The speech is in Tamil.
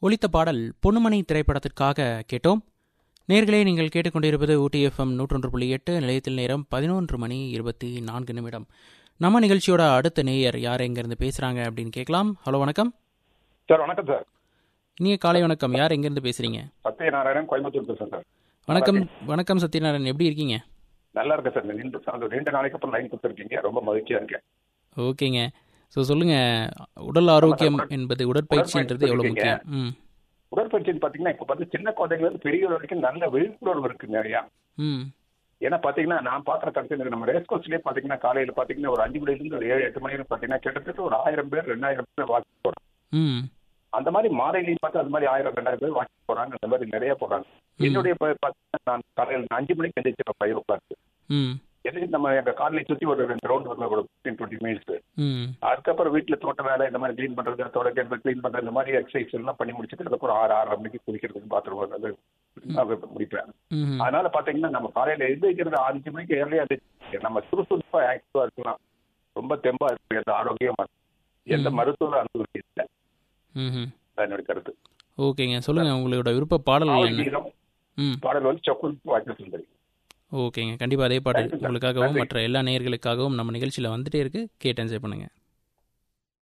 ஒலித்த பாடல் பொன்னுமணி திரைப்படத்திற்காக கேட்டோம் நேர்களே நீங்கள் கேட்டுக்கொண்டிருப்பது ஊட்டி எஃப்எம் நூற்றொன்று புள்ளி எட்டு நிலையத்தில் நேரம் பதினொன்று மணி இருபத்தி நான்கு நிமிடம் நம்ம நிகழ்ச்சியோட அடுத்த நேயர் யார் எங்கேருந்து பேசுகிறாங்க அப்படின்னு கேட்கலாம் ஹலோ வணக்கம் சார் வணக்கம் சார் இனிய காலை வணக்கம் யார் எங்கேருந்து பேசுகிறீங்க சத்யநாராயணன் கோயம்புத்தூர் பேசுறேன் சார் வணக்கம் வணக்கம் சத்யநாராயணன் எப்படி இருக்கீங்க நல்லா இருக்கேன் சார் நீண்ட அந்த ரெண்டு நாளைக்கு அப்புறம் லைன் கொடுத்துருக்கீங்க ரொம்ப மகிழ்ச்சியா இருக்கேன் ஓகேங்க ஸோ சொல்லுங்கள் உடல் ஆரோக்கியம் என்பது உடற்பயிற்சின்றது எவ்வளோ உடற்பயிற்சி முக்கியம் ம் உடற்பயிற்சின்னு பாத்தீங்கன்னா இப்ப பார்த்து சின்ன குழந்தைங்க இருந்து பெரியவர் வரைக்கும் நல்ல விழிப்புணர்வு இருக்கு நிறையா ம் ஏன்னா பாத்தீங்கன்னா நான் பாக்குற கருத்து நம்ம ரேஸ் கோர்ஸ்லயே பாத்தீங்கன்னா காலையில பாத்தீங்கன்னா ஒரு அஞ்சு மணில இருந்து ஒரு ஏழு எட்டு மணி வரைக்கும் பாத்தீங்கன்னா கிட்டத்தட்ட ஒரு ஆயிரம் பேர் ரெண்டாயிரம் பேர் வாக்கிங் போறாங்க ம் அந்த மாதிரி மாலையிலையும் பார்த்து அது மாதிரி ஆயிரம் ரெண்டாயிரம் பேர் வாக்கிங் போறாங்க அந்த மாதிரி நிறைய போறாங்க என்னுடைய ப- பாத்தீங்கன்னா நான் காலையில அஞ்சு மணிக்கு எந்திரிச்சிருப்பேன் ஃபைவ் ஓ கிளாக் ம் எந்திரிச்சு நம்ம எங்க காலையை சுத்தி ஒரு ரெண்டு ரவுண்ட் வரலாம் ஒரு ஃபிஃப்டீன் டுவெண்ட்டி மினிட்ஸ் ம் அதுக்கப்புறம் வீட்டுல தோட்ட வேலை இந்த மாதிரி க்ளீன் பண்றது தொடக்கிறது க்ளீன் பண்றது இந்த மாதிரி எக்ஸசைஸ் எல்லாம் பண்ணி முடிச்சுட்டு அதுக்கப்புறம் ஆறு ஆறரை மணிக்கு குளிக்கிறதுக்கு பாத்ரூம் வர்றது அது முடிப்பேன் ம் அதனால பாத்தீங்கன்னா நம்ம காலையில எழுந்திரிக்கிறது அஞ்சு மணிக்கு ஏர்லியா நம்ம சுறுசுறுப்பா ஆக்டிவா இருக்கலாம் ரொம்ப தெம்பா இருக்கும் எந்த ஆரோக்கியமா இருக்கும். எந்த மருத்துவ அனுபவம் இல்லை ம் அதான் என்னுடைய கருத்து ஓகேங்க சொல்லுங்கள் உங்களோட விருப்ப பாடல்கள் என்ன ஆரோக்கியம் ம் பாடல் வந்து சொக்குள் வாய்ப்பு சுந்தரி ஓகேங்க கண்டிப்பாக அதே பாடல் Thank you, sir. உங்களுக்காகவும் நன்றி. மற்ற எல்லா நேயர்களுக்காகவும் நம்ம நிகழ்ச்சியில் வந்துட்டே இருக்கு கேட்டு என்ஜாய் பண்ணுங்கள்